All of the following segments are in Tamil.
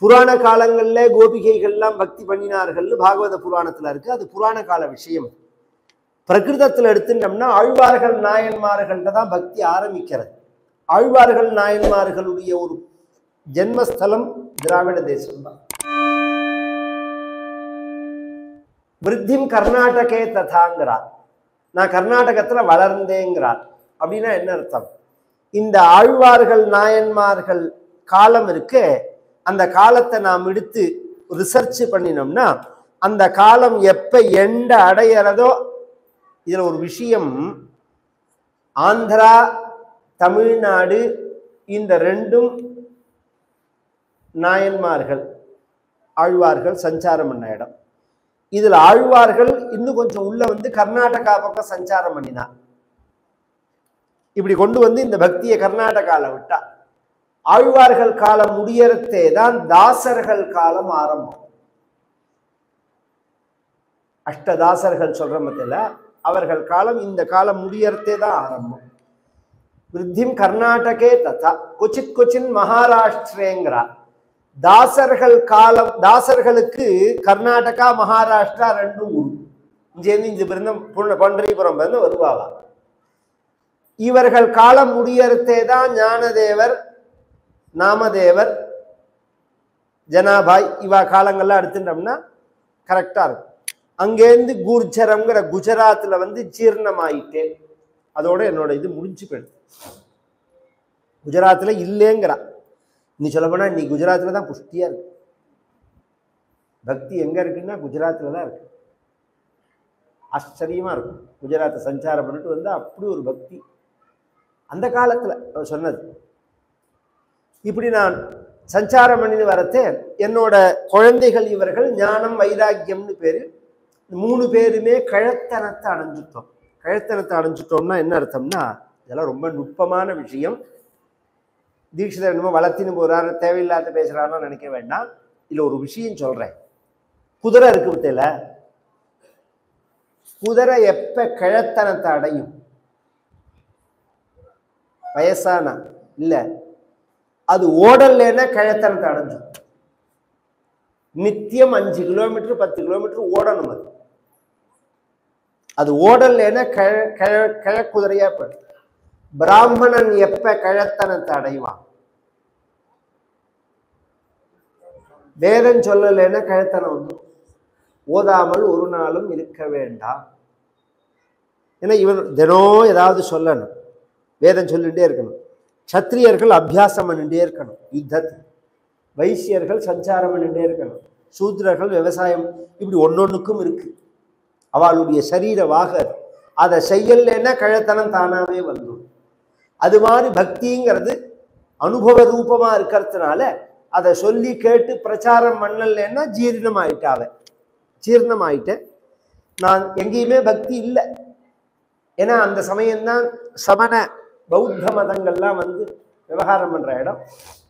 புராண காலங்கள்ல கோபிகைகள்லாம் பக்தி பண்ணினார்கள்னு பாகவத புராணத்துல இருக்கு அது புராண கால விஷயம் பிரகிருதத்துல எடுத்துட்டோம்னா ஆழ்வார்கள் நாயன்மார்கள்ட்ட தான் பக்தி ஆரம்பிக்கிறது ஆழ்வார்கள் நாயன்மார்களுடைய ஒரு ஜென்மஸ்தலம் திராவிட தேசம் தான் விருத்திம் கர்நாடகே ததாங்கிறார் நான் கர்நாடகத்துல வளர்ந்தேங்கிறார் அப்படின்னா என்ன அர்த்தம் இந்த ஆழ்வார்கள் நாயன்மார்கள் காலம் இருக்கு அந்த காலத்தை நாம் எடுத்து ரிசர்ச் பண்ணினோம்னா அந்த காலம் எப்ப எண்ட அடையிறதோ இதுல ஒரு விஷயம் ஆந்திரா தமிழ்நாடு இந்த ரெண்டும் நாயன்மார்கள் ஆழ்வார்கள் சஞ்சாரம் பண்ண இடம் இதுல ஆழ்வார்கள் இன்னும் கொஞ்சம் உள்ள வந்து கர்நாடகா பக்கம் சஞ்சாரம் பண்ணினார் இப்படி கொண்டு வந்து இந்த பக்தியை கர்நாடகால விட்டா ஆழ்வார்கள் காலம் முடியறதே தான் தாசர்கள் காலம் ஆரம்பம் அஷ்டதாசர்கள் சொல்ற மத்தியில அவர்கள் காலம் இந்த காலம் முடியறதே தான் ஆரம்பம் விருத்திம் கர்நாடகே ததா கொச்சித் கொச்சின் மகாராஷ்டிரேங்கிறார் தாசர்கள் காலம் தாசர்களுக்கு கர்நாடகா மகாராஷ்டிரா ரெண்டும் ஊர் இங்கேருந்து இங்க பிறந்த பண்டரிபுரம் பிறந்து வருவாவா இவர்கள் காலம் முடியறதே தான் ஞானதேவர் நாமதேவர் ஜனாபாய் இவா காலங்கள்லாம் எடுத்துட்டோம்னா கரெக்டா இருக்கும் அங்கேருந்து கூர்ஜரம்ங்கிற குஜராத்ல வந்து ஜீர்ணமாயிட்டேன் அதோட என்னோட இது முடிஞ்சு போயிடுது குஜராத்ல இல்லைங்கிறா நீ சொல்ல போனா நீ குஜராத்ல தான் புஷ்டியா இருக்கு பக்தி எங்க இருக்குன்னா குஜராத்ல தான் இருக்கு ஆச்சரியமா இருக்கும் குஜராத்தை சஞ்சாரம் பண்ணிட்டு வந்து அப்படி ஒரு பக்தி அந்த காலத்துல அவர் சொன்னது இப்படி நான் சஞ்சாரம் பண்ணி வரத்தே என்னோட குழந்தைகள் இவர்கள் ஞானம் வைராக்கியம்னு பேரு மூணு பேருமே கழத்தனத்தை அடைஞ்சிட்டோம் கழத்தனத்தை அடைஞ்சிட்டோம்னா என்ன அர்த்தம்னா இதெல்லாம் ரொம்ப நுட்பமான விஷயம் தீட்சிதர் என்னமோ வளர்த்தின்னு போறாரு தேவையில்லாத பேசுறாருன்னு நினைக்க வேண்டாம் இதுல ஒரு விஷயம் சொல்றேன் குதிரை இருக்கு பத்தியில குதிரை எப்ப கிழத்தனத்தை அடையும் வயசானா இல்ல அது ஓடலைன்னா கிழத்தனத்தை அடைஞ்சும் நித்தியம் அஞ்சு கிலோமீட்டர் பத்து கிலோமீட்டர் ஓடணும் அது அது ஓடலைன்னா கிழ கிழ கிழக்குதிரையா போயிடும் பிராமணன் எப்ப கிழத்தனத்தை அடைவான் வேதம் சொல்லலைன்னா கிழத்தனம் வந்து ஓதாமல் ஒரு நாளும் இருக்க வேண்டாம் ஏன்னா இவன் தினம் ஏதாவது சொல்லணும் வேதம் சொல்லிகிட்டே இருக்கணும் சத்திரியர்கள் அபியாசம் பண்ணிட்டே இருக்கணும் யுத்தத்தில் வைசியர்கள் சஞ்சாரம் பண்ணிட்டே இருக்கணும் சூத்ரர்கள் விவசாயம் இப்படி ஒன்னொன்றுக்கும் இருக்கு அவளுடைய சரீர வாக அதை செய்யலைன்னா கழத்தனம் தானாவே வந்துடும் அது மாதிரி பக்திங்கிறது அனுபவ ரூபமா இருக்கிறதுனால அதை சொல்லி கேட்டு பிரச்சாரம் பண்ணலைன்னா ஜீரணம் ஆயிட்டாவ ஜீரணம் ஆயிட்டேன் நான் எங்கேயுமே பக்தி இல்லை ஏன்னா அந்த சமயம்தான் சமண பௌத்த மதங்கள்லாம் வந்து விவகாரம் பண்ற இடம்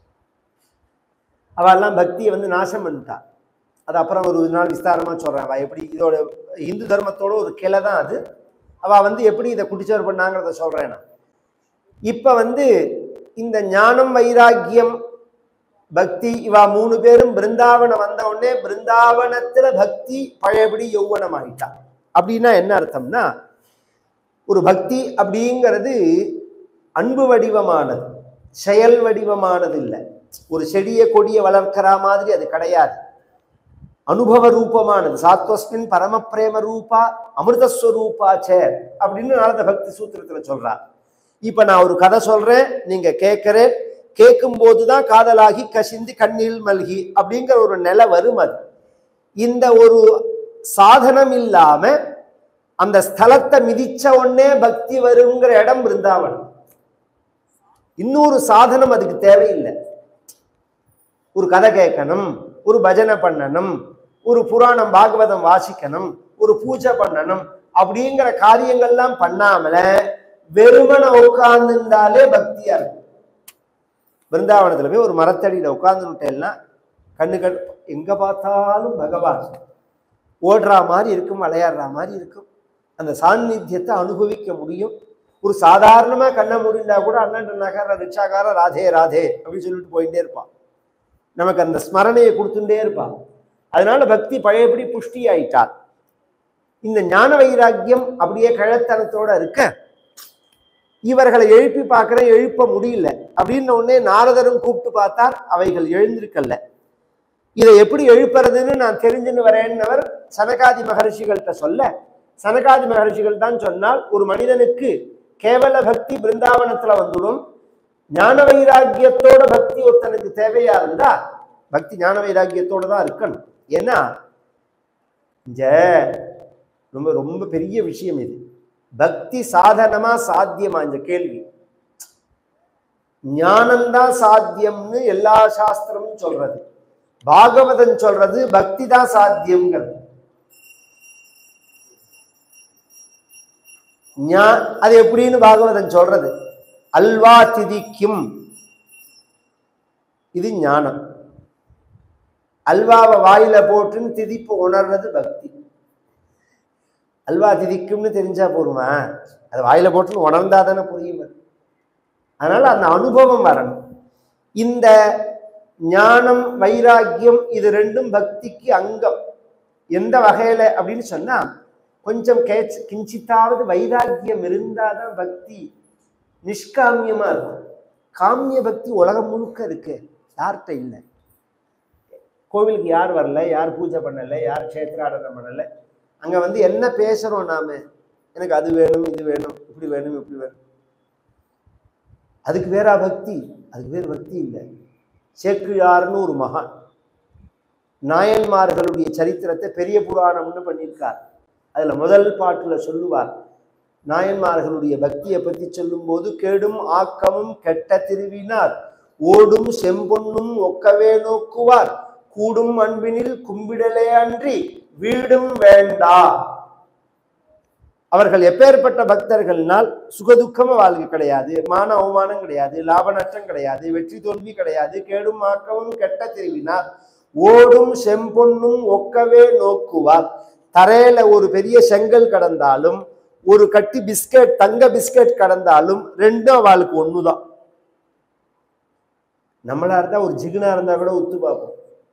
அவெல்லாம் பக்தியை வந்து நாசம் பண்ணிட்டா அது அப்புறம் ஒரு நாள் விஸ்தாரமா சொல்றேன் அவ எப்படி இதோட இந்து தர்மத்தோட ஒரு கிளை தான் அது அவ வந்து எப்படி இதை குட்டிச்சோர் பண்ணாங்கிறத சொல்றேன் நான் இப்ப வந்து இந்த ஞானம் வைராக்கியம் பக்தி இவா மூணு பேரும் பிருந்தாவனம் வந்த உடனே பிருந்தாவனத்துல பக்தி பழையபடி யௌவனம் ஆயிட்டா அப்படின்னா என்ன அர்த்தம்னா ஒரு பக்தி அப்படிங்கிறது அன்பு வடிவமானது செயல் வடிவமானது இல்லை ஒரு செடியை கொடியை வளர்க்கிற மாதிரி அது கிடையாது அனுபவ ரூபமானது சாத்வஸ்மின் பரமபிரேம ரூபா அமிர்தஸ்வரூபா சே அப்படின்னு நாரத பக்தி சூத்திரத்துல சொல்றா இப்ப நான் ஒரு கதை சொல்றேன் நீங்க கேட்கிறேன் கேட்கும் போதுதான் காதலாகி கசிந்து கண்ணில் மல்கி அப்படிங்கிற ஒரு நிலை வரும் அது இந்த ஒரு சாதனம் இல்லாம அந்த ஸ்தலத்தை மிதிச்ச உடனே பக்தி வருங்கிற இடம் பிருந்தாவனம் இன்னொரு சாதனம் அதுக்கு தேவையில்லை ஒரு கதை கேட்கணும் ஒரு பஜனை பண்ணணும் ஒரு புராணம் பாகவதம் வாசிக்கணும் ஒரு பூஜை பண்ணணும் அப்படிங்கிற காரியங்கள்லாம் பண்ணாமல வெறுமனை உட்கார்ந்துருந்தாலே பக்தியா இருக்கும் பிருந்தாவனத்துல போய் ஒரு மரத்தடியில உட்கார்ந்துட்டேன்னா கண்ணு கண் எங்க பார்த்தாலும் பகவான் ஓடுற மாதிரி இருக்கும் விளையாடுற மாதிரி இருக்கும் அந்த சாநித்தியத்தை அனுபவிக்க முடியும் ஒரு சாதாரணமா கண்ணை மூடினா கூட அண்ணன் நகர ரிக்ஷாக்கார ராதே ராதே அப்படின்னு சொல்லிட்டு போயிட்டே இருப்பான் நமக்கு அந்த ஸ்மரணையை கொடுத்துட்டே இருப்பான் அதனால பக்தி பழையபடி புஷ்டி ஆயிட்டார் இந்த ஞான வைராக்கியம் அப்படியே கழத்தனத்தோட இருக்க இவர்களை எழுப்பி பார்க்கிற எழுப்ப முடியல அப்படின்ன உடனே நாரதரும் கூப்பிட்டு பார்த்தார் அவைகள் எழுந்திருக்கல்ல இதை எப்படி எழுப்புறதுன்னு நான் தெரிஞ்சுன்னு வரேன்னவர் சனகாதி மகர்ஷிகள்கிட்ட சொல்ல சனகாதி மகர்ஷிகள் தான் சொன்னால் ஒரு மனிதனுக்கு கேவல பக்தி பிருந்தாவனத்துல வந்துடும் ஞான வைராக்கியத்தோட பக்தி ஒருத்தனுக்கு தேவையா இருந்தா பக்தி ஞான வைராக்கியத்தோட தான் இருக்கணும் ஏன்னா இங்க ரொம்ப ரொம்ப பெரிய விஷயம் இது பக்தி சாதனமா சாத்தியமா இந்த கேள்வி ஞானம்தான் சாத்தியம்னு எல்லா சாஸ்திரமும் சொல்றது பாகவதன் சொல்றது பக்தி தான் சாத்தியம்ங்கிறது ஞா- அது எப்படின்னு பாகவதன் சொல்றது அல்வா திதிக்கும் இது ஞானம் அல்வாவை வாயில போட்டுன்னு திதிப்பு உணர்றது பக்தி அல்வா திதிக்கும்னு தெரிஞ்சா போருமா அது வாயில போட்டுன்னு உணர்ந்தா தானே புரியும் அது. அதனால அந்த அனுபவம் வரணும் இந்த ஞானம் வைராக்கியம் இது ரெண்டும் பக்திக்கு அங்கம் எந்த வகையில அப்படின்னு சொன்னா கொஞ்சம் கேச் கிஞ்சித்தாவது வைராக்கியம் இருந்தாதான் பக்தி நிஷ்காமியமா இருக்கும் காமிய பக்தி உலகம் முழுக்க இருக்கு யார்கிட்ட இல்லை கோவிலுக்கு யார் வரல யார் பூஜை பண்ணல யார் க்ஷேத்ராடனம் பண்ணல அங்க வந்து என்ன பேசுறோம் நாம எனக்கு அது வேணும் இது வேணும் இப்படி வேணும் இப்படி வேணும் அதுக்கு வேறா பக்தி அதுக்கு வேறு பக்தி இல்லை சேக்கிழார்னு ஒரு மகான் நாயன்மார்களுடைய சரித்திரத்தை பெரிய புராணம்னு பண்ணியிருக்கார் அதுல முதல் பாட்டுல சொல்லுவார் நாயன்மார்களுடைய பக்தியை பத்தி சொல்லும்போது கேடும் ஆக்கமும் கெட்ட திருவினார் ஓடும் செம்பொன்னும் ஒக்கவே நோக்குவார் கூடும் அன்பினில் கும்பிடலே அன்றி வீடும் வேண்டா அவர்கள் எப்பேற்பட்ட பக்தர்கள்னால் சுகதுக்கம வாழ்க்கை கிடையாது மான அவமானம் கிடையாது லாப நஷ்டம் கிடையாது வெற்றி தோல்வி கிடையாது கேடும் ஆக்கமும் கெட்ட திருவினார் ஓடும் செம்பொன்னும் ஒக்கவே நோக்குவார் தரையில ஒரு பெரிய செங்கல் கடந்தாலும் ஒரு கட்டி பிஸ்கட் தங்க பிஸ்கட் கடந்தாலும் ரெண்டும் அவளுக்கு ஒண்ணுதான் நம்மளா இருந்தா ஒரு ஜிகுனா இருந்தா கூட உத்து பார்ப்போம்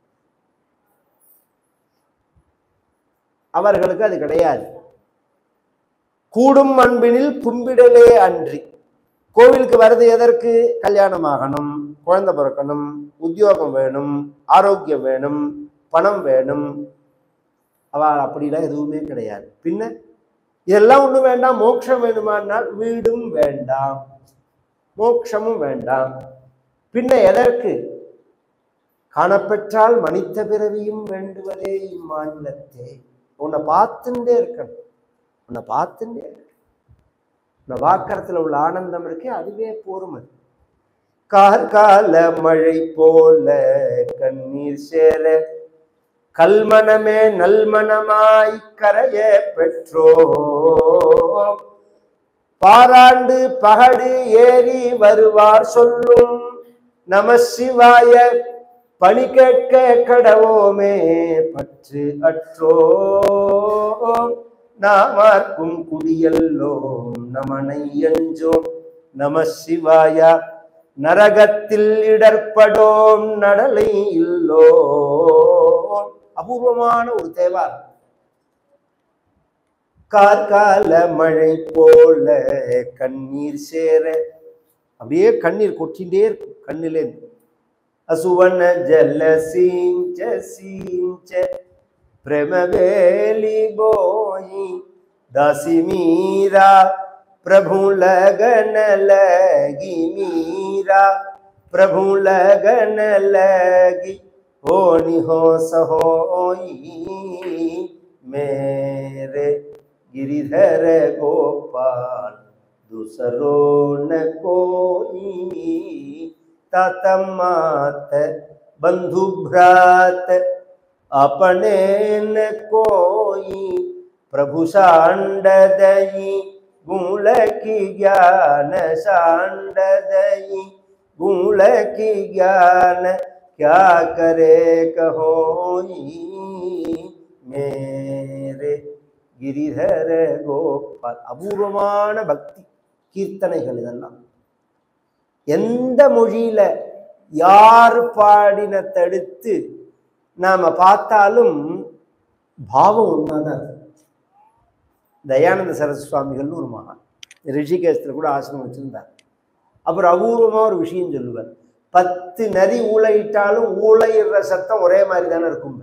அவர்களுக்கு அது கிடையாது கூடும் அன்பினில் கும்பிடலே அன்றி கோவிலுக்கு வர்றது எதற்கு கல்யாணம் ஆகணும் குழந்தை பிறக்கணும் உத்தியோகம் வேணும் ஆரோக்கியம் வேணும் பணம் வேணும் அவ அப்படிலாம் எதுவுமே கிடையாது பின்ன இதெல்லாம் ஒண்ணும் வேண்டாம் மோட்சம் வேணுமானால் வீடும் வேண்டாம் மோட்சமும் வேண்டாம் பின்ன எதற்கு காணப்பெற்றால் மனித பிறவியும் வேண்டுவதே இம்மாநிலத்தே உன்னை பார்த்துட்டே இருக்கணும் உன்னை பார்த்துட்டே இருக்கணும் உன்னை வாக்கரத்துல உள்ள ஆனந்தம் இருக்கே அதுவே போரும் அது கார்கால மழை போல கண்ணீர் சேர கல்மனமே நல்மனமாய் கரைய பெற்றோ பாராண்டு பகடு ஏறி வருவார் சொல்லும் நம சிவாய பணி கேட்க கடவோமே பற்று அற்றோ நாமார்க்கும் குடியல்லோம் நமனை அஞ்சோம் நம சிவாய நரகத்தில் இடர்படோம் நடலை இல்லோம் அபூர்வமான ஒரு தேவாரம் கார்கால மழை போல கண்ணீர் சேர அப்படியே கண்ணீர் கொட்டிகிட்டே இருக்கும் கண்ணிலே அசுவன ஜல சீஞ்ச சீஞ்ச பிரமவேலி போயி दासी मीरा प्रभु लगन लगी मीरा प्रभु लगन लगी हो निहो सहोई मेरे गिरिधर गोपाल दूसरो न कोई ततमात बंधु भ्रात अपने न कोई प्रभु सांडदयी गूल की ज्ञान सांडदयी गूल की ज्ञान क्या करे कहोई मेरे கிரிதர கோபால் அபூர்வமான பக்தி கீர்த்தனைகள் இதெல்லாம் எந்த மொழியில யார் பாடின தடுத்து நாம பார்த்தாலும் பாவம் ஒன்றாதான் இருக்கு தயானந்த சரஸ்வதி சுவாமிகள்னு ஒரு மகான் ரிஷிகேஷத்துல கூட ஆசிரமம் வச்சிருந்தார் அப்புறம் அபூர்வமா ஒரு விஷயம் சொல்லுவார் பத்து நரி ஊழையிட்டாலும் ஊழையிடுற சத்தம் ஒரே மாதிரி தானே இருக்கும்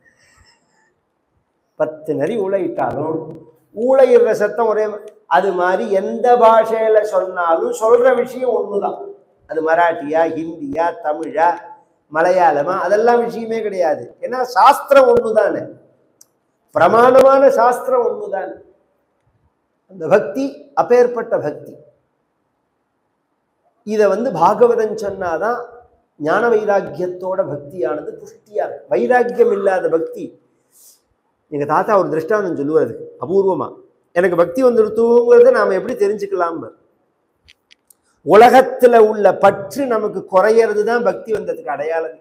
பத்து நரி ஊழையிட்டாலும் ஊழையிடுற சத்தம் ஒரே மா- அது மாதிரி எந்த பாஷையில சொன்னாலும் சொல்ற விஷயம் ஒண்ணுதான் அது மராட்டியா ஹிந்தியா தமிழா மலையாளமா அதெல்லாம் விஷயமே கிடையாது ஏன்னா சாஸ்திரம் ஒண்ணுதானே பிரமாணமான சாஸ்திரம் ஒண்ணுதானே அந்த பக்தி அப்பேற்பட்ட பக்தி இதை வந்து பாகவதன் சொன்னாதான் ஞான வைராக்கியத்தோட பக்தியானது புஷ்டியா இருக்கும். வைராக்கியம் இல்லாத பக்தி எங்க தாத்தா ஒரு திருஷ்டாந்தம் சொல்லுவாரு அபூர்வமா எனக்கு பக்தி வந்துடுத்துங்கிறத நாம எப்படி தெரிஞ்சுக்கலாம் உலகத்துல உள்ள பற்று நமக்கு குறையிறது தான் பக்தி வந்ததுக்கு அடையாளம்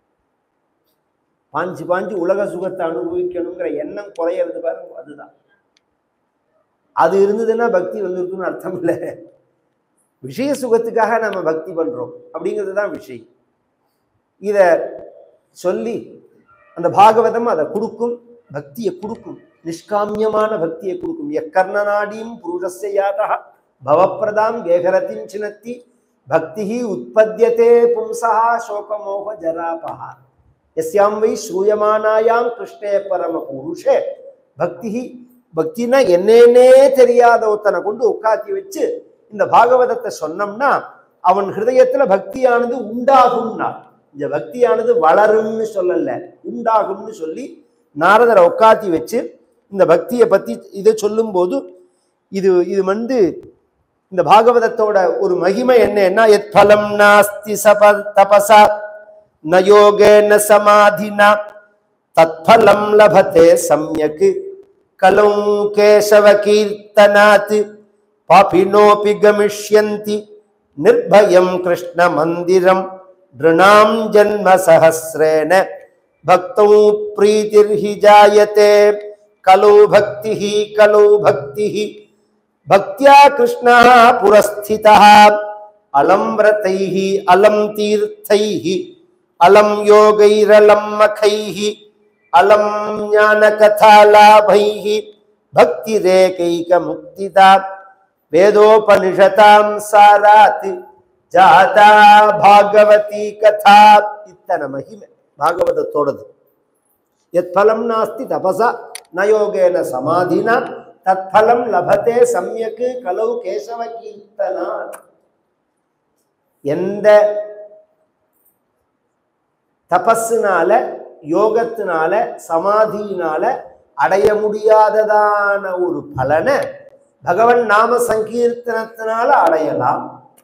பாஞ்சு பாஞ்சு உலக சுகத்தை அனுபவிக்கணுங்கிற எண்ணம் குறையிறது பாருங்க அதுதான் அது இருந்ததுன்னா பக்தி வந்துருக்குன்னு அர்த்தம் இல்லை விஷய சுகத்துக்காக நம்ம பக்தி பண்றோம் அப்படிங்கிறது தான் விஷயம் இத சொல்லி அந்த பாகவதம் அதை கொடுக்கும் பக்தியை கொடுக்கும் நிஷ்காமியமான பக்தியை கொடுக்கும் எக்கர்ணநாடியும் புருஷஸ்ய யாதா பவப்பிரதாம் கேகரத்தின் சினத்தி பக்தி உற்பத்தியதே பும்சா சோகமோக ஜராபஹா எஸ்யாம் வை ஸ்ரூயமானாயாம் கிருஷ்ணே பரம புருஷே பக்தி பக்தினா என்னன்னே தெரியாத ஒருத்தனை கொண்டு உட்காத்தி வச்சு இந்த பாகவதத்தை சொன்னோம்னா அவன் ஹிருதயத்துல பக்தியானது உண்டாகும்னா இந்த பக்தியானது வளரும்னு சொல்லல உண்டாகும்னு சொல்லி நாரதரை உட்காத்தி வச்சு இந்த பக்தியை பத்தி இதை சொல்லும்போது இது இது வந்து இந்த பாகவதத்தோட ஒரு மகிமை என்னன்னா எத் பலம் நாஸ்தி சப தபசா ந யோகேன சமாதினா தத்பலம் லபதே சம்யக் கலௌ கேசவ கீர்த்தனாத் பாபினோபி கமிஷ்யந்தி நிர்பயம் கிருஷ்ண மந்திரம் திருணாம் ஜன்ம சஹசிரேன பக்தௌ பிரீதிர்ஹி ஜாயதே கலோ பக்திஹி கலோ பக்திஹி பக்தியா கிருஷ்ணா புரஸ்திதः அலம் व्रतैः அலம் தீர்த்தைः அலம் யோகைரலம் மகைः அலம் ஞானகதாலாபைः பக்திரேகைகமுக்திதா வேதோபனிஷதாம் சாராத் ஜாதா பாகவதி கதா இத்தனை மகிமை பாகவதத்தோடது எத் பலம் நாஸ்தி தபசா நயோகேன சமாதினா தத் பலம் லபதே சம்யக்கு கலவு கேசவ கீர்த்தனா எந்த தபஸுனால யோகத்தினால சமாதியினால அடைய முடியாததான ஒரு பலனை பகவன் நாம சங்கீர்த்தனத்தினால அடையலாம்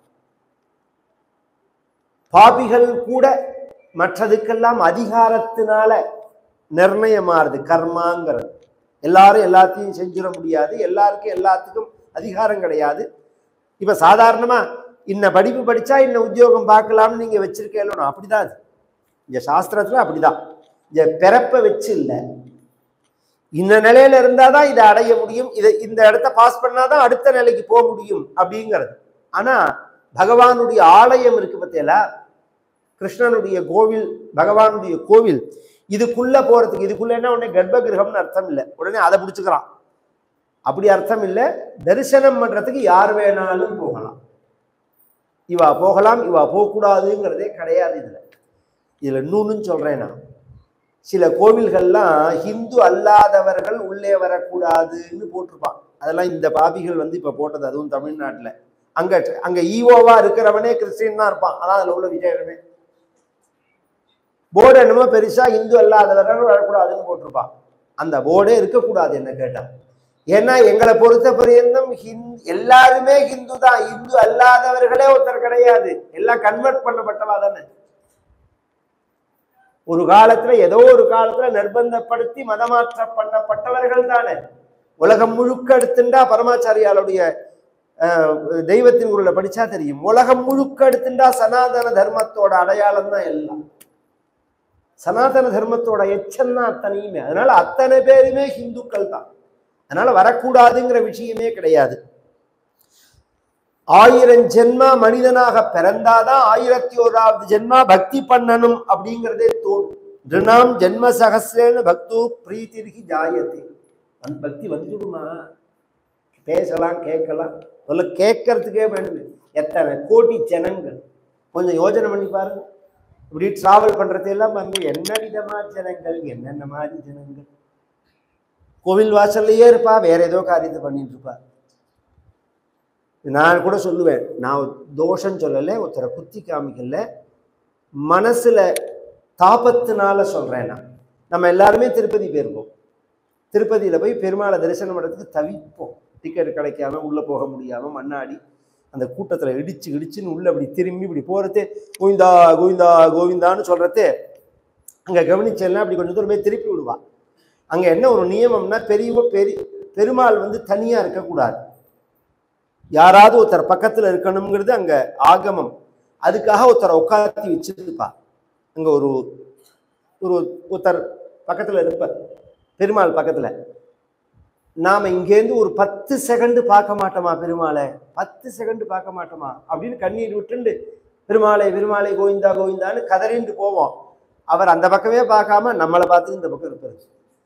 பாபிகள் கூட மற்றதுக்கெல்லாம் அதிகாரத்தினால நிர்ணயமாறுது கர்மாங்கிறது எல்லாரும் எல்லாத்தையும் செஞ்சிட முடியாது எல்லாருக்கும் எல்லாத்துக்கும் அதிகாரம் கிடையாது இப்ப சாதாரணமா இன்ன படிப்பு படிச்சா இன்ன உத்தியோகம் பார்க்கலாம்னு நீங்க வச்சிருக்கேன் அப்படிதான் அது இந்த சாஸ்திரத்துல அப்படிதான் இந்த பிறப்பை வச்சு இல்லை இந்த நிலையில இருந்தாதான் இதை அடைய முடியும் இதை இந்த இடத்த பாஸ் பண்ணாதான் அடுத்த நிலைக்கு போக முடியும் அப்படிங்கிறது ஆனா பகவானுடைய ஆலயம் இருக்கு பத்தியலா கிருஷ்ணனுடைய கோவில் பகவானுடைய கோவில் இதுக்குள்ள போறதுக்கு இதுக்குள்ள என்ன உடனே கர்ப்ப கிரகம்னு அர்த்தம் இல்லை உடனே அதை பிடிச்சுக்கிறான் அப்படி அர்த்தம் இல்லை தரிசனம் பண்றதுக்கு யார் வேணாலும் போகலாம் இவா போகலாம் இவா போகக்கூடாதுங்கிறதே கிடையாது இதுல இதுல இன்னொன்னு சொல்றேன் நான் சில கோவில்கள்லாம் ஹிந்து அல்லாதவர்கள் உள்ளே வரக்கூடாதுன்னு போட்டிருப்பான் அதெல்லாம் இந்த பாபிகள் வந்து இப்ப போட்டது அதுவும் தமிழ்நாட்டுல அங்க அங்க ஈவோவா இருக்கிறவனே கிறிஸ்டின் தான் இருப்பான் அதான் அதுல உள்ள விஜயமே போர்டு என்னமோ பெருசா இந்து அல்லாதவர்கள் வரக்கூடாதுன்னு போட்டிருப்பான் அந்த போர்டே இருக்கக்கூடாது என்ன கேட்டா ஏன்னா எங்களை பொறுத்த பரியந்தம் ஹிந்து எல்லாருமே ஹிந்து தான் இந்து அல்லாதவர்களே ஒருத்தர் கிடையாது எல்லாம் கன்வெர்ட் பண்ணப்பட்டவா தானே ஒரு காலத்துல ஏதோ ஒரு காலத்துல நிர்பந்தப்படுத்தி மதமாற்றம் பண்ணப்பட்டவர்கள் தானே உலகம் முழுக்க எடுத்துண்டா பரமாச்சாரியாளுடைய அஹ், தெய்வத்தின் குரலை படிச்சா தெரியும் உலகம் முழுக்க எடுத்துண்டா சனாதன தர்மத்தோட அடையாளம் தான் எல்லாம் சனாதன தர்மத்தோட எச்சம் தான் அத்தனையுமே அதனால அத்தனை பேருமே ஹிந்துக்கள் தான் அதனால வரக்கூடாதுங்கிற விஷயமே கிடையாது ஆயிரம் ஜென்மா மனிதனாக பிறந்தாதான் ஆயிரத்தி ஓராவது ஜென்மா பக்தி பண்ணணும் அப்படிங்கிறதே தோணும் ரிணாம் ஜென்ம சகசிரேன பக்து பிரீத்திருகி ஜாயத்தை அந்த பக்தி வந்துடுமா பேசலாம் கேட்கலாம் முதல்ல கேட்கறதுக்கே வேணுமே எத்தனை கோடி ஜனங்கள் கொஞ்சம் யோசனை பண்ணி பாருங்க இப்படி டிராவல் பண்றதெல்லாம் வந்து என்ன விதமா ஜனங்கள் என்னென்ன மாதிரி ஜனங்கள் கோவில் வாசல்லையே இருப்பா வேற ஏதோ காரியத்தை பண்ணிட்டு இருப்பா நான் கூட சொல்லுவேன் நான் தோஷம் சொல்லலை ஒருத்தரை குத்தி காமிக்கல மனசுல தாபத்தினால சொல்றேன் நான் நம்ம எல்லாருமே திருப்பதி போயிருப்போம் திருப்பதியில போய் பெருமாளை தரிசனம் பண்ணுறதுக்கு தவிப்போம் டிக்கெட் கிடைக்காம உள்ள போக முடியாம மண்ணாடி அந்த கூட்டத்துல இடிச்சு இடிச்சுன்னு உள்ள அப்படி திரும்பி இப்படி போறதே கோவிந்தா கோவிந்தா கோவிந்தான்னு சொல்றதே அங்க கவனிச்செல்லாம் அப்படி கொஞ்சம் தூரம் போய் திருப்பி விடுவா அங்க என்ன ஒரு நியமம்னா பெரிய பெரிய பெருமாள் வந்து தனியா இருக்கக்கூடாது யாராவது ஒருத்தர் பக்கத்துல இருக்கணுங்கிறது அங்க ஆகமம் அதுக்காக ஒருத்தரை உட்காத்தி வச்சிருப்பா அங்க ஒரு ஒரு ஒருத்தர் பக்கத்துல இருப்பார் பெருமாள் பக்கத்துல நாம இங்கேருந்து ஒரு பத்து செகண்ட் பார்க்க மாட்டோமா பெருமாளை பத்து செகண்ட் பார்க்க மாட்டோமா அப்படின்னு கண்ணீர் விட்டுண்டு பெருமாளை பெருமாளை கோவிந்தா கோவிந்தான்னு கதறிண்டு போவோம் அவர் அந்த பக்கமே பார்க்காம நம்மளை பார்த்து இந்த பக்கம் இருப்பாரு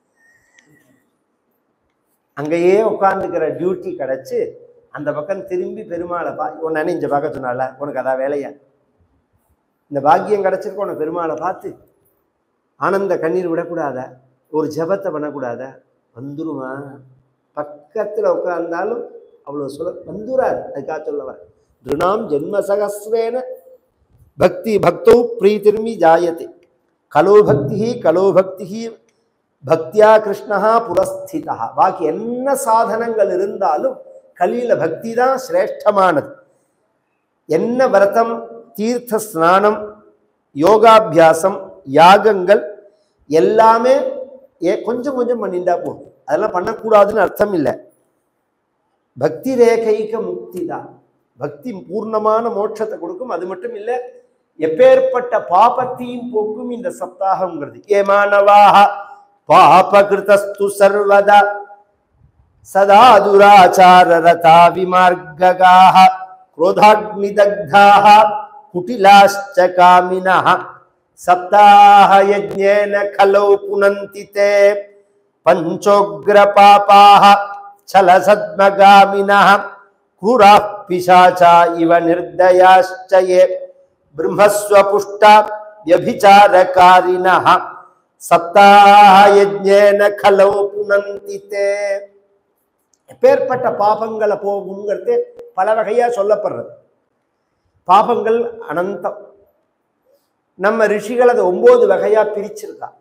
அங்கேயே உட்காந்துக்கிற டியூட்டி கிடைச்சு அந்த பக்கம் திரும்பி பெருமாளை பா உன்ன இந்த பார்க்க சொன்னால உனக்கு அதான் வேலையா இந்த பாக்கியம் கிடைச்சிருக்க உனக்கு பெருமாளை பார்த்து ஆனந்த கண்ணீர் விடக்கூடாதா ஒரு ஜெபத்தை பண்ணக்கூடாதா வந்துருமா பக்கத்துல உட்கார்ந்தாலும் அவ்வளவு சொல்ல வந்துரார் அதுக்காக சொல்லவர் திருணாம் ஜென்ம சகசிரேன பக்தி பக்தௌ பிரீத்திருமி ஜாயते கலோ பக்தி கலோ பக்தி பக்தியா கிருஷ்ணா புரஸ்திதா பாக்கி என்ன சாதனங்கள் இருந்தாலும் கலியில பக்தி தான் சிரேஷ்டமானது என்ன விரதம் தீர்த்த ஸ்நானம் யோகாபியாசம் யாகங்கள் எல்லாமே ஏ கொஞ்சம் கொஞ்சம் பண்ணிண்டா போதும் அதெல்லாம் பண்ணக்கூடாதுன்னு அர்த்தம் இல்லை பக்தி ரேகைக முக்தி தான் பக்தி பூர்ணமான மோட்சத்தை கொடுக்கும் அது மட்டும் இல்லை எப்பேற்பட்ட பாபத்தையும் போக்கும் இந்த சப்தாகங்கிறது ஏமானவாக பாபகிருதஸ்து சர்வதா சதா துராச்சாரரதா விமார்ககாः क्रोधाग्निदग्धाः कुटिलाश्च कामिनः सप्ताहयज्ञेन खलौ पुनन्ति ते पञ्चोग्रपापाः छलसद्मगामिनः क्रूराः पिशाचा इव निर्दयाश्च ये ब्रह्मस्वपुष्टा व्यभिचारकारिणः சப்தாயஜேன கலௌ புனந்தி தே எப்பேற்பட்ட பாபங்களை போகுங்கிறது பல வகையா சொல்லப்படுறது பாபங்கள் அனந்தம் நம்ம ரிஷிகள் அதை ஒன்பது வகையா பிரிச்சிருக்கா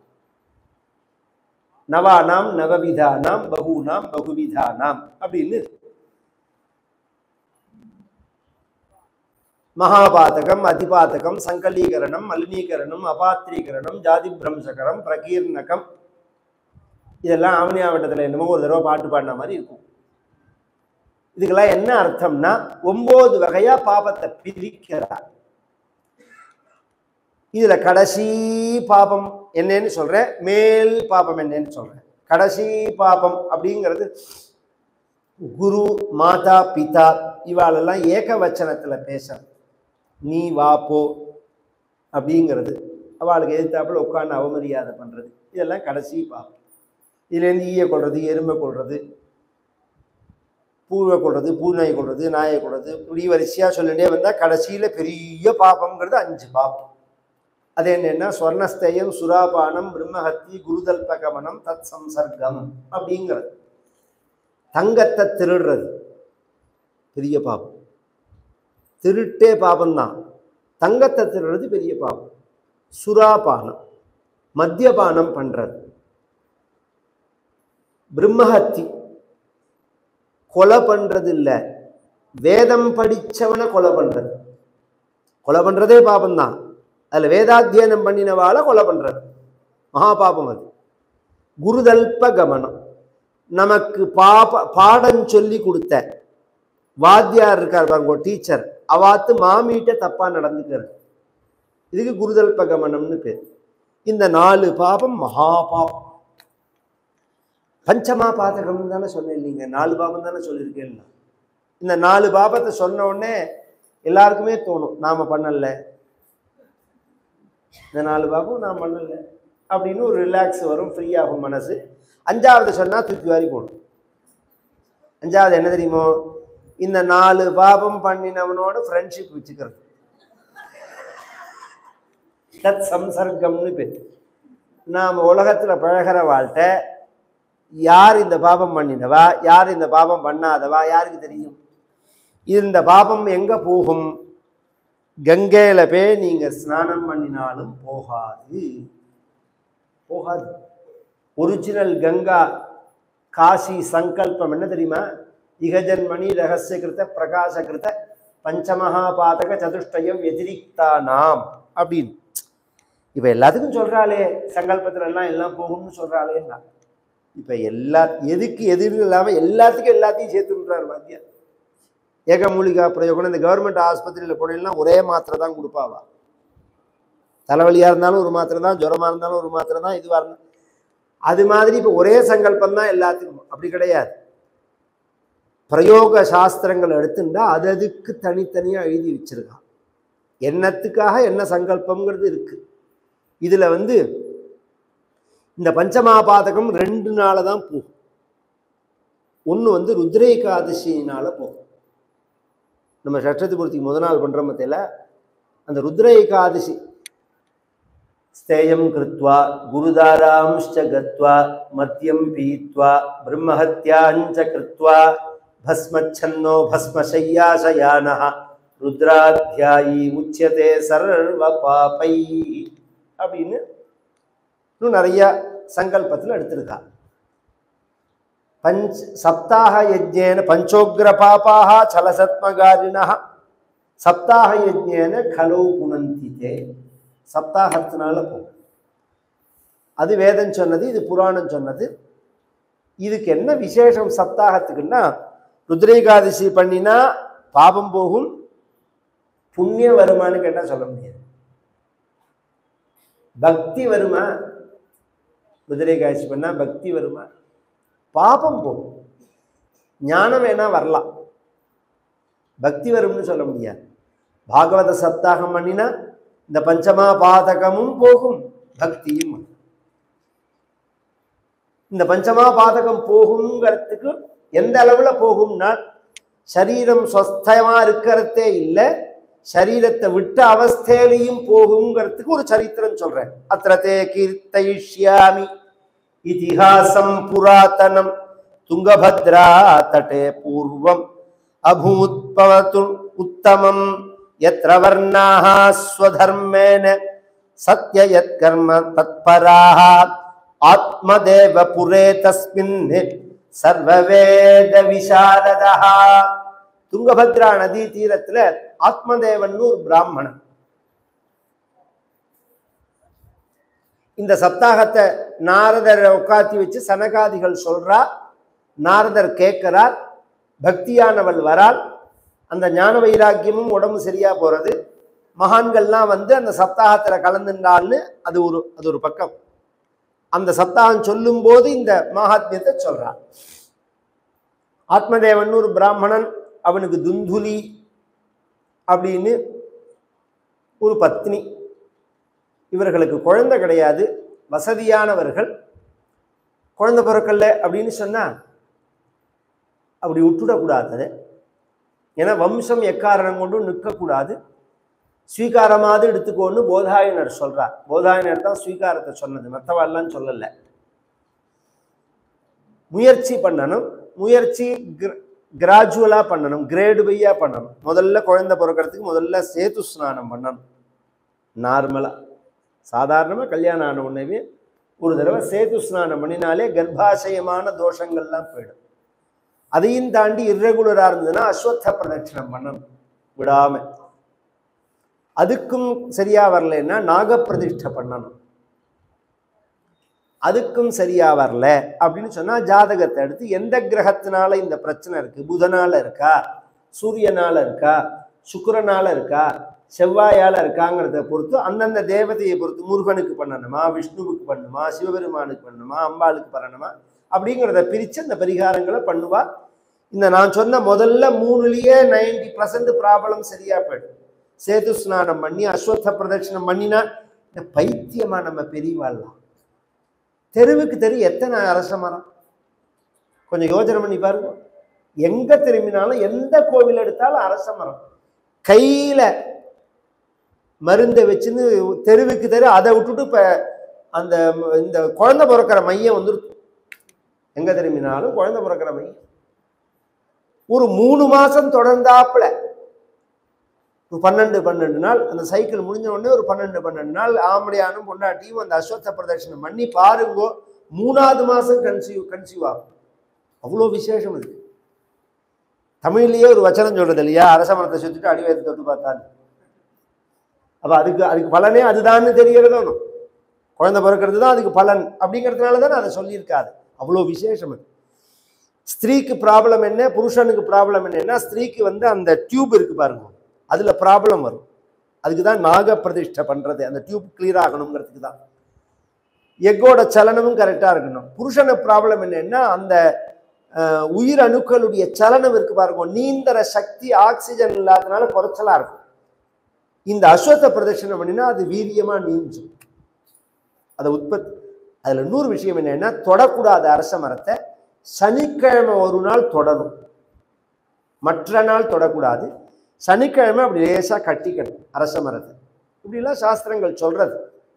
நவானாம் நவவிதானாம் பகுனாம் பகுவிதானாம் அப்படின்னு மகாபாதகம் அதிபாதகம் சங்கலீகரணம் மலினீகரணம் அபாத்திரீகரணம் ஜாதி பிரம்சகரம் பிரகீர்ணகம் இதெல்லாம் ஆவணியாவட்டத்தில் என்னமோ ஒரு தடவை பாட்டு பாடின மாதிரி இருக்கும் இதுக்கெல்லாம் என்ன அர்த்தம்னா ஒன்பது வகையா பாபத்தை பிரிக்கிறார் இதுல கடைசி பாபம் என்னன்னு சொல்றேன் மேல் பாபம் என்னன்னு சொல்றேன் கடைசி பாபம் அப்படிங்கிறது குரு மாதா பிதா இவாளெல்லாம் ஏக வச்சனத்துல பேசுறது நீ வா போ அப்படிங்கிறது அவளுக்கு எதிர்த்தாப்புல உட்காந்து அவமரியாதை பண்றது இதெல்லாம் கடைசி பாவம் இதுலேருந்து ஈய கொள்றது எறும்பை கொள்றது பூவை கொள்றது பூநாயை கொள்றது நாயை கொள்றது இப்படி வரிசையாக சொல்லிட்டே வந்தால் கடைசியில் பெரிய பாபம்ங்கிறது அஞ்சு பாபம் அது என்னன்னா ஸ்வர்ணஸ்தயம் சுராபானம் பிரம்மஹத்தி குருதல்பகமனம் தத் சம்சர்க்கம் அப்படிங்கிறது தங்கத்தை திருடுறது பெரிய பாபம் திருட்டே பாபம்தான் தங்கத்தை திருடுறது பெரிய பாபம் சுறாபானம் மத்தியபானம் பண்றது பிரம்மஹத்தி கொலை பண்றது இல்ல வேதம் படிச்சவனை கொலை பண்றது கொலை பண்றதே பாபம்தான் அதுல வேதாத்தியனம் பண்ணினவாளை கொலை பண்றது மகா பாபம் அது குருதல்ப கமனம் நமக்கு பாப பாடம் சொல்லி கொடுத்த வாத்தியார் இருக்கார் பாருங்க டீச்சர் அவாத்து மாமீட்ட தப்பா நடந்துக்கிறது இதுக்கு குருதல்ப கமனம்னு பேர் இந்த நாலு பாபம் மகா பாபம் பஞ்சமா பாதகம் தானே சொன்னேன் இல்லைங்க நாலு பாபம் தானே சொல்லியிருக்கேன் நான். இந்த நாலு பாபத்தை சொன்ன உடனே எல்லாருக்குமே தோணும் நாம பண்ணல இந்த நாலு பாபம் நான் பண்ணல அப்படின்னு ஒரு ரிலாக்ஸ் வரும் ஃப்ரீ ஆகும் மனசு அஞ்சாவது சொன்னா தூக்கி வாரி போடும் அஞ்சாவது என்ன தெரியுமோ இந்த நாலு பாபம் பண்ணினவனோட ஃப்ரெண்ட்ஷிப் வச்சுக்கிறது தத் சம்சர்க்கம்னு பேர் நாம் உலகத்துல பழகிற வாழ்க்கை யார் இந்த பாபம் பண்ணினவா யார் இந்த பாபம் பண்ணாதவா யாருக்கு தெரியும் இந்த பாபம் எங்க போகும் கங்கையில போய் நீங்க ஸ்நானம் பண்ணினாலும் போகாது போகாது ஒரிஜினல் கங்கா காசி சங்கல்பம் என்ன தெரியுமா இகஜன்மணி ரகசியகிருத பிரகாசகிருத பஞ்சமகாபாதக சதுஷ்டயம் வெதிரிக்தா நாம் அப்படின்னு இப்ப எல்லாத்துக்கும் சொல்றாளே சங்கல்பத்துல எல்லாம் எல்லாம் போகும்னு சொல்றாளேன்னா இப்ப எல்லா எதுக்கு எதிர் இல்லாம எல்லாத்துக்கும் எல்லாத்தையும் சேர்த்துன்றார் வாத்தியார் ஏகமூலிகா பிரயோகம் இந்த கவர்மெண்ட் ஆஸ்பத்திரியில் போனீங்கன்னா ஒரே மாத்திரை தான் கொடுப்பாவா தலைவலியா இருந்தாலும் ஒரு மாத்திரை தான் ஜுரமா இருந்தாலும் ஒரு மாத்திரை தான் இதுவா இருந்தாலும் அது மாதிரி இப்போ ஒரே சங்கல்பம் தான் எல்லாத்துக்கும் அப்படி கிடையாது பிரயோக சாஸ்திரங்கள் எடுத்துட்டா அது அதுக்கு தனித்தனியா எழுதி வச்சிருக்கான் என்னத்துக்காக என்ன சங்கல்பம்ங்கிறது இருக்கு இதுல வந்து இந்த பஞ்சமாபாதகம் ரெண்டு நாள தான் போகும் ஒன்று வந்து ருத்ரேகாதசியினால போகும் நம்ம சட்டத்து பூர்த்திக்கு முத நாள் பண்ற மத்தியில அந்த ருத்ர ஏகாதசி ஸ்தேயம் கிருத்வா குருதாராம்ச்ச கத்வா மத்தியம் பீத்வா பிரம்மஹத்யாஞ்ச கிருத்வா பஸ்மச்சன்னோ பஸ்மசையாசயானः ருத்ராத்தியாயி உச்சியதே சர்வ பாபை அப்படின்னு இன்னும் நிறைய சங்கல்பத்தில் எடுத்திருக்கா பஞ்ச் சப்தாக யஜ்ஞேன பஞ்சோக்ர பாபாக சலசத்மகாரிணா சப்தாக யஜ்ஞேன கலோ குணந்திதே சப்தாகத்தினால போகும் அது வேதம் சொன்னது இது புராணம் சொன்னது இதுக்கு என்ன விசேஷம் சப்தாகத்துக்குன்னா ருத்ரேகாதசி பண்ணினா பாபம் போகும் புண்ணியம் வருமான்னு கேட்டா சொல்ல முடியாது பக்தி வருமா ருத்ரேகாதசி பண்ணா பக்தி வருமா பாபம் போகும் ஞானம் வேணா வரலாம் பக்தி வரும்னு சொல்ல முடியாது பாகவத சப்தாகம் பண்ணினா இந்த பஞ்சமா பாதகமும் போகும் பக்தியும் வரும். இந்த பஞ்சமா பாதகம் போகுங்கிறதுக்கு எந்த அளவுல போகும்னா சரீரம் சொஸ்தமா இருக்கிறதே இல்லை சரீரத்தை விட்ட அவஸ்தையிலையும் போகுங்கிறதுக்கு ஒரு சரித்திரம் சொல்றேன் அத்திரத்தே கீர்த்தயிஷ்யாமி இதிஹாசம் புராதனம் துங்கபத்ரா தட்டே பூர்வம் அபூத்பவத்து உத்தமம் यत्र वर्णाः स्वधर्मेण सत्ययत्कर्म तत्पराः आत्मदेव पुरे तस्मिन् சர்வவேத விசாரதா துங்கபத்ரா நதி தீரத்துல ஆத்மதேவன் ஒரு பிராமணன் இந்த சப்தாகத்தை நாரதரை உட்காத்தி வச்சு சனகாதிகள் சொல்றா நாரதர் கேட்கிறார் பக்தியானவள் வரால் அந்த ஞான வைராக்கியமும் உடம்பு சரியா போறது மகான்கள்லாம் வந்து அந்த சப்தாகத்துல கலந்துட்டான்னு அது ஒரு அது ஒரு பக்கம் அந்த சப்தாகம் சொல்லும் போது இந்த மகாத்மியத்தை சொல்றார் ஆத்மதேவன் ஒரு பிராமணன் அவனுக்கு துந்துலி அப்படின்னு ஒரு பத்னி இவர்களுக்கு குழந்தை கிடையாது வசதியானவர்கள் குழந்தை பிறக்கல அப்படின்னு சொன்னா அப்படி விட்டுடக்கூடாது அதை. ஏன்னா வம்சம் எக்காரணம் கொண்டும் நிற்கக்கூடாது ஸ்வீகாரமாவது எடுத்துக்கோன்னு போதாயனர் சொல்றார் போதாயனர் தான் ஸ்வீகாரத்தை சொன்னது மற்றவாள்லாம் சொல்லல முயற்சி பண்ணணும் முயற்சி கிராஜுவலா பண்ணணும் கிரேடு பையா பண்ணணும் முதல்ல குழந்தை பிறக்கிறதுக்கு முதல்ல சேது ஸ்நானம் பண்ணணும் நார்மலா சாதாரணமா கல்யாணம் ஆன உடனே ஒரு தடவை சேது ஸ்நானம் பண்ணினாலே கர்ப்பாசயமான தோஷங்கள்லாம் போயிடும் அதையும் தாண்டி இர்ரெகுலரா இருந்ததுன்னா அஸ்வத்த பிரதட்சணம் பண்ணணும் விடாம அதுக்கும் சரியா வரலைன்னா நாகப்பிரதிஷ்டை பண்ணணும் அதுக்கும் சரியா வரல அப்படின்னு சொன்னா ஜாதகத்தை எடுத்து எந்த கிரகத்தினால இந்த பிரச்சனை இருக்கு புதனால இருக்கா சூரியனால இருக்கா சுக்கிரனால இருக்கா செவ்வாயால இருக்காங்கிறத பொறுத்து அந்தந்த தேவதையை பொறுத்து முருகனுக்கு பண்ணணுமா விஷ்ணுவுக்கு பண்ணுமா சிவபெருமானுக்கு பண்ணணுமா அம்பாளுக்கு பண்ணணுமா அப்படிங்கிறத பிரித்து அந்த பரிகாரங்களை பண்ணுவா இந்த நான் சொன்ன முதல்ல மூணுலயே நைன்டி பர்சன்ட் ப்ராப்ளம் சரியா போயிடும் சேது ஸ்நானம் பண்ணி அஸ்வத்த பிரதட்சணம் பண்ணினா இந்த பைத்தியமா நம்ம பெரியவாள்லாம் தெருவுக்கு தெரு எத்தனை அரச மரம் கொஞ்சம் யோசனை பண்ணி பாருங்க எங்க திரும்பினாலும் எந்த கோவில் எடுத்தாலும் அரச மரம் கையில மருந்தை வச்சுன்னு தெருவுக்கு தெரு அதை விட்டுட்டு இப்ப அந்த ம- இந்த குழந்தை பிறக்கிற மையம் வந்துருக்கு எங்க திரும்பினாலும் குழந்தை பிறக்கிற மையம் ஒரு மூணு மாசம் தொடர்ந்தாப்புல ஒரு பன்னெண்டு பன்னெண்டு நாள் அந்த சைக்கிள் முடிஞ்ச உடனே ஒரு பன்னெண்டு பன்னெண்டு நாள் ஆம்படியானும் பொண்டாட்டியும் அந்த அஸ்வத்த பிரதட்சணம் பண்ணி பாருங்கோ மூணாவது மாசம் கன்சீவ் கன்சீவ் ஆகும் அவ்வளோ விசேஷம் இது தமிழ்லயே ஒரு வச்சனம் சொல்றது இல்லையா அரச மரத்தை சுத்திட்டு அடிவயத்தை தொட்டு பார்த்தான்னு அப்ப அதுக்கு அதுக்கு பலனே அதுதான்னு தெரியறதும் குழந்தை பிறக்கிறது தான் அதுக்கு பலன் அப்படிங்கிறதுனால தானே அதை சொல்லியிருக்காரு அவ்வளோ விசேஷம் அது ஸ்திரீக்கு ப்ராப்ளம் என்ன புருஷனுக்கு ப்ராப்ளம் என்னன்னா ஸ்திரீக்கு வந்து அந்த டியூப் இருக்கு பாருங்க அதுல ப்ராப்ளம் வரும் அதுக்கு தான் நாக பிரதிஷ்டை பண்றது அந்த டியூப் கிளியர் ஆகணுங்கிறதுக்கு தான் எக்கோட சலனமும் கரெக்டாக இருக்கணும் புருஷன ப்ராப்ளம் என்னன்னா அந்த அஹ், உயிர் அணுக்களுடைய சலனம் இருக்கு பாருங்க நீந்தர சக்தி ஆக்சிஜன் இல்லாதனால குறைச்சலா இருக்கும் இந்த அஸ்வத்த பிரதட்சணம் பண்ணினா அது வீரியமா நீஞ்சும் அதை உற்பத்தி அதுல இன்னொரு விஷயம் என்னன்னா தொடக்கூடாத அரச மரத்தை சனிக்கிழமை ஒரு நாள் தொடரும் மற்ற நாள் தொடக்கூடாது சனிக்கிழமை அப்படி லேசா கட்டிக்கணும் அரச மரத்தை இப்படிலாம் சாஸ்திரங்கள் சொல்றது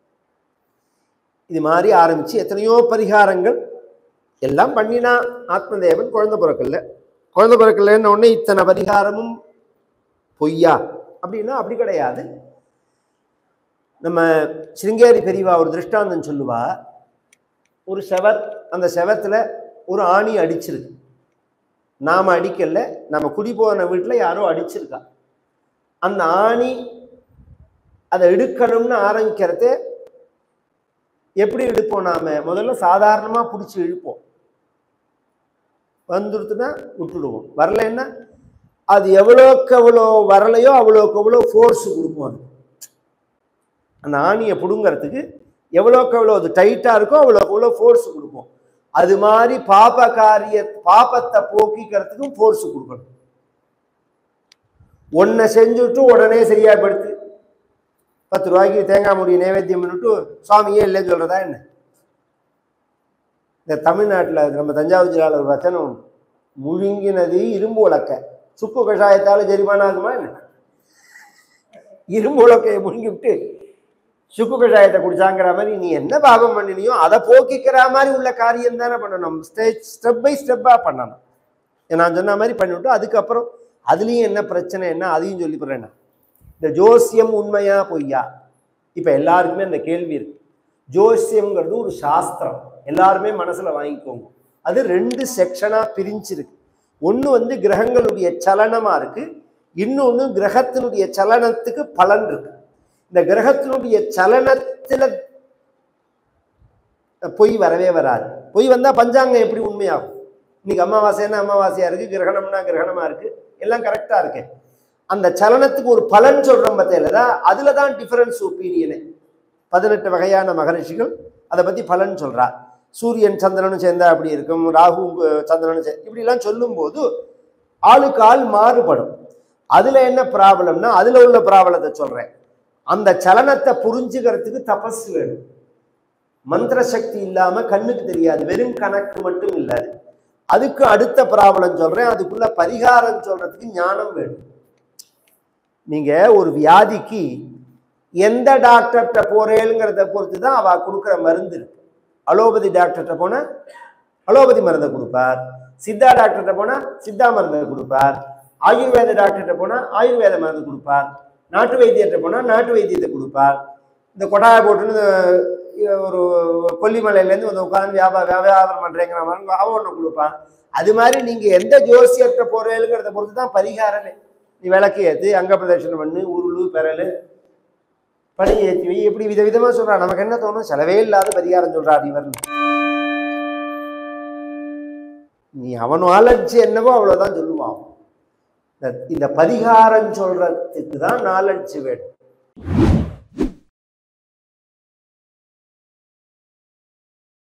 இது மாதிரி ஆரம்பிச்சு எத்தனையோ பரிகாரங்கள் எல்லாம் பண்ணினா ஆத்மதேவன் குழந்தை பிறக்கல குழந்தை பிறக்கலன்னு உடனே இத்தனை பரிகாரமும் பொய்யா அப்படின்னா அப்படி கிடையாது நம்ம சிருங்கேரி பெரியவா ஒரு திருஷ்டாந்தம் சொல்லுவா ஒரு செவத் அந்த செவத்துல ஒரு ஆணி அடிச்சிருக்கு நாம அடிக்கல நம்ம குடி போன வீட்டுல யாரோ அடிச்சிருக்கா அந்த ஆணி அதை எடுக்கணும்னு ஆரம்பிக்கிறதே எப்படி இழுப்போம் நாம முதல்ல சாதாரணமா பிடிச்சி இழுப்போம் வந்துடுத்துன்னா விட்டுடுவோம் வரலைன்னா அது எவ்வளோக்கு எவ்வளோ வரலையோ அவ்வளோக்கு எவ்வளோ ஃபோர்ஸ் கொடுப்போம் அது அந்த ஆணியை பிடுங்கிறதுக்கு எவ்வளோக்கு எவ்வளோ அது டைட்டாக இருக்கோ அவ்வளோக்கு எவ்வளோ ஃபோர்ஸ் கொடுப்போம் அது மாதிரி பாப காரிய பாபத்தை போக்கிக்கிறதுக்கும் ஃபோர்ஸ் கொடுக்கணும் ஒன்றை செஞ்சுட்டு உடனே சரியா படுத்து பத்து ரூபாய்க்கு தேங்காய் மூடி நைவேத்தியம் பண்ணிட்டு சுவாமியே இல்லைன்னு சொல்றதா என்ன இந்த தமிழ்நாட்டில் நம்ம தஞ்சாவூர் ஜில்லாவில் ஒரு வச்சனம் உண்டு. முழுங்கினது இரும்பு உலக்க சுக்கு கஷாயத்தால ஜெரிமானா ஆகுமா என்ன இரும்பு உலக்கையை முழுங்கி விட்டு சுக்கு கஷாயத்தை குடிச்சாங்கிற மாதிரி நீ என்ன பாவம் பண்ணினியோ அதை போக்கிக்கிற மாதிரி உள்ள காரியம் தானே பண்ணணும் ஸ்டெப் ஸ்டெப் பை ஸ்டெப்பாக பண்ணணும் நான் சொன்ன மாதிரி பண்ணிவிட்டு அதுக்கப்புறம் அதுலேயும் என்ன பிரச்சனை என்ன அதையும் சொல்லி போடுறேன் நான். இந்த ஜோசியம் உண்மையா பொய்யா இப்போ எல்லாருக்குமே அந்த கேள்வி இருக்கு ஜோசியம்ங்கிறது ஒரு சாஸ்திரம் எல்லாருமே மனசுல வாங்கிக்கோங்க அது ரெண்டு செக்ஷனா பிரிஞ்சிருக்கு ஒன்று வந்து கிரகங்களுடைய சலனமா இருக்கு இன்னொன்று கிரகத்தினுடைய சலனத்துக்கு பலன் இருக்கு இந்த கிரகத்தினுடைய சலனத்துல பொய் வரவே வராது பொய் வந்தா பஞ்சாங்கம் எப்படி உண்மையாகும் இன்னைக்கு அமாவாசைன்னா அமாவாசையா இருக்கு கிரகணம்னா கிரகணமா இருக்கு எல்லாம் கரெக்டா இருக்கு அந்த சலனத்துக்கு ஒரு பலன் சொல்றோம் பார்த்தீங்களா அதுல தான் டிஃபரன்ஸ் ஒப்பீனியனே பதினெட்டு வகையான மகரிஷிகள் அதை பத்தி பலன் சொல்றா சூரியன் சந்திரனும் சேர்ந்தா அப்படி இருக்கும் ராகு அஹ், சந்திரனும் சே இப்படிலாம் சொல்லும்போது ஆளுக்கு ஆள் மாறுபடும் அதுல என்ன ப்ராப்ளம்னா அதுல உள்ள ப்ராப்ளத்தை சொல்றேன் அந்த சலனத்தை புரிஞ்சுக்கிறதுக்கு தபஸ் வேணும் மந்திர சக்தி இல்லாம கண்ணுக்கு தெரியாது வெறும் கணக்கு மட்டும் இல்லாது அதுக்கு அடுத்த ப்ராப்ளம் சொல்றேன் அதுக்குள்ள பரிகாரம் சொல்றதுக்கு ஞானம் வேணும் நீங்க ஒரு வியாதிக்கு எந்த டாக்டர்கிட்ட போறேங்கிறத பொறுத்து தான் அவ கொடுக்குற மருந்து இருக்கு அலோபதி டாக்டர்கிட்ட போனா அலோபதி மருந்தை கொடுப்பார் சித்தா டாக்டர்கிட்ட போனா சித்தா மருந்தை கொடுப்பார் ஆயுர்வேத டாக்டர்கிட்ட போனா ஆயுர்வேத மருந்து கொடுப்பார் நாட்டு வைத்தியர்கிட்ட போனா நாட்டு வைத்தியத்தை கொடுப்பார் இந்த கொட்டாயை போட்டுன்னு இந்த ஒரு கொல்லிமலையிலேருந்து வந்து உட்காந்து வியாபாரம் வியாபாரம் பண்றேங்கிற மாதிரி அவன் ஒன்று கொடுப்பான் அது மாதிரி நீங்க எந்த ஜோசியர்கிட்ட போறேங்கிறத பொறுத்து தான் பரிகாரமே நீ விளக்கு ஏத்து அங்க பிரதட்சணம் பண்ணு உருளு பெறலு பணி ஏற்றி வை இப்படி விதவிதமா சொல்றா நமக்கு என்ன தோணும் செலவே இல்லாத பரிகாரம் சொல்றாரு இவர் நீ அவன் நாலட்ஜ் என்னவோ அவ்வளவுதான் சொல்லுவான் இந்த- இந்த பரிகாரம் சொல்றதுக்கு தான் நாலட்ஜ் வேணும்